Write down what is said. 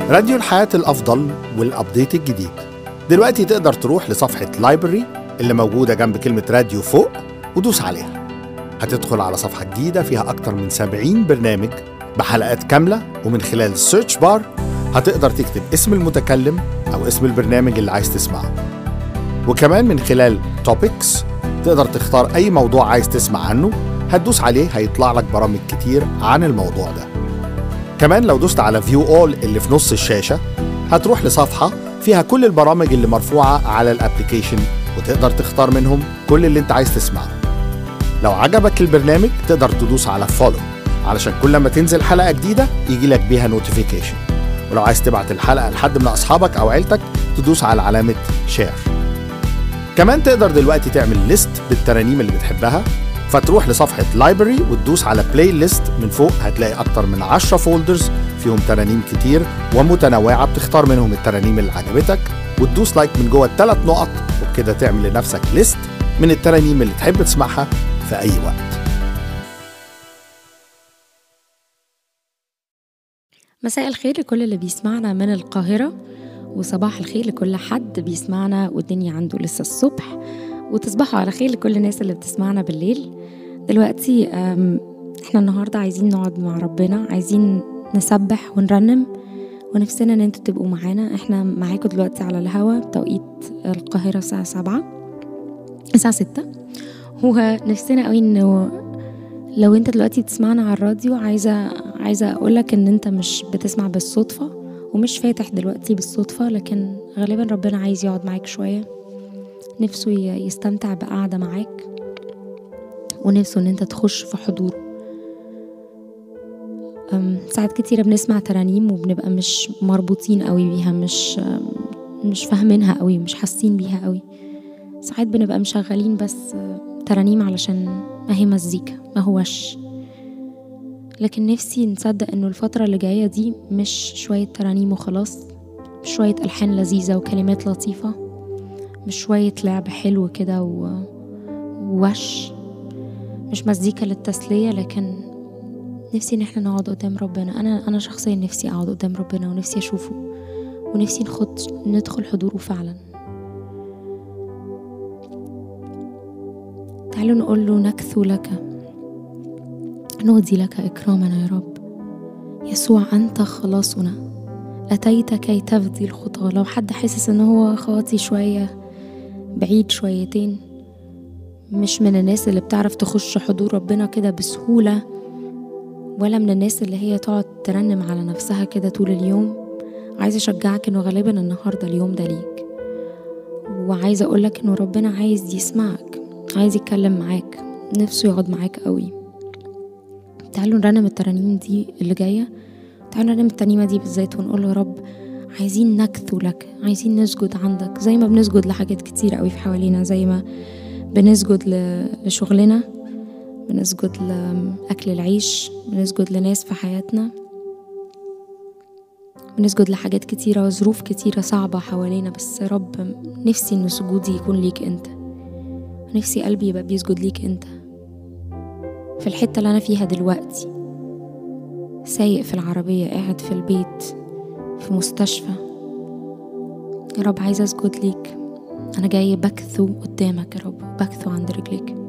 راديو الحياة الأفضل والأبديت الجديد دلوقتي تقدر تروح لصفحة لايبرري اللي موجودة جنب كلمة راديو فوق ودوس عليها هتدخل على صفحة جديدة فيها أكتر من 70 برنامج بحلقات كاملة ومن خلال السيرش بار هتقدر تكتب اسم المتكلم أو اسم البرنامج اللي عايز تسمعه وكمان من خلال توبكس تقدر تختار أي موضوع عايز تسمع عنه هتدوس عليه هيطلع لك برامج كتير عن الموضوع ده كمان لو دوست على فيو اول اللي في نص الشاشة هتروح لصفحة فيها كل البرامج اللي مرفوعة على الابليكيشن وتقدر تختار منهم كل اللي انت عايز تسمعه لو عجبك البرنامج تقدر تدوس على فولو علشان كل ما تنزل حلقة جديدة يجي لك بيها نوتيفيكيشن ولو عايز تبعت الحلقة لحد من أصحابك أو عيلتك تدوس على علامة شير كمان تقدر دلوقتي تعمل ليست بالترانيم اللي بتحبها فتروح لصفحة لايبرري وتدوس على بلاي ليست من فوق هتلاقي أكتر من 10 فولدرز فيهم ترانيم كتير ومتنوعة بتختار منهم الترانيم اللي عجبتك وتدوس لايك من جوه الثلاث نقط وبكده تعمل لنفسك ليست من الترانيم اللي تحب تسمعها في أي وقت مساء الخير لكل اللي بيسمعنا من القاهرة وصباح الخير لكل حد بيسمعنا والدنيا عنده لسه الصبح وتصبحوا على خير لكل الناس اللي بتسمعنا بالليل دلوقتي أم، احنا النهاردة عايزين نقعد مع ربنا عايزين نسبح ونرنم ونفسنا ان انتوا تبقوا معانا احنا معاكم دلوقتي على الهوا بتوقيت القاهرة الساعة سبعة الساعة ستة ونفسنا قوي انه لو انت دلوقتي بتسمعنا على الراديو عايزة عايزة اقولك ان انت مش بتسمع بالصدفة ومش فاتح دلوقتي بالصدفة لكن غالبا ربنا عايز يقعد معاك شوية نفسه ي- يستمتع بقعدة معاك ونفسه ان انت تخش في حضوره أم، ساعات كتيرة بنسمع ترانيم وبنبقى مش مربوطين قوي بيها مش أم، مش فاهمينها قوي مش حاسين بيها قوي ساعات بنبقى مشغلين بس أه، ترانيم علشان ما هي مزيكا ما هوش لكن نفسي نصدق انه الفترة اللي جاية دي مش شوية ترانيم وخلاص مش شوية ألحان لذيذة وكلمات لطيفة مش شوية لعب حلو كده و- ووش مش مزيكا للتسلية لكن نفسي ان احنا نقعد قدام ربنا انا انا شخصيا نفسي اقعد قدام ربنا ونفسي اشوفه ونفسي نخد ندخل حضوره فعلا تعالوا نقول له نكثو لك نودي لك إكرامنا يا رب يسوع أنت خلاصنا أتيت كي تفدي الخطاة لو حد حاسس إن هو خاطي شوية بعيد شويتين مش من الناس اللي بتعرف تخش حضور ربنا كده بسهولة ولا من الناس اللي هي تقعد ترنم على نفسها كده طول اليوم عايزة أشجعك إنه غالبا النهاردة اليوم ده ليك وعايزة أقولك إنه ربنا عايز يسمعك عايز يتكلم معاك نفسه يقعد معاك قوي تعالوا نرنم الترانيم دي اللي جاية تعالوا نرنم الترنيمة دي بالذات ونقول له يا رب عايزين نكثو لك عايزين نسجد عندك زي ما بنسجد لحاجات كتير قوي في حوالينا زي ما بنسجد ل- لشغلنا بنسجد لأكل العيش بنسجد لناس في حياتنا بنسجد لحاجات كتيرة وظروف كتيرة صعبة حوالينا بس يا رب نفسي إن سجودي يكون ليك أنت نفسي قلبي يبقى بيسجد ليك أنت في الحتة اللي أنا فيها دلوقتي سايق في العربية قاعد في البيت في مستشفى يا رب عايزة أسجد ليك أنا جاي بكثو قدامك يا رب بكثو عند رجليك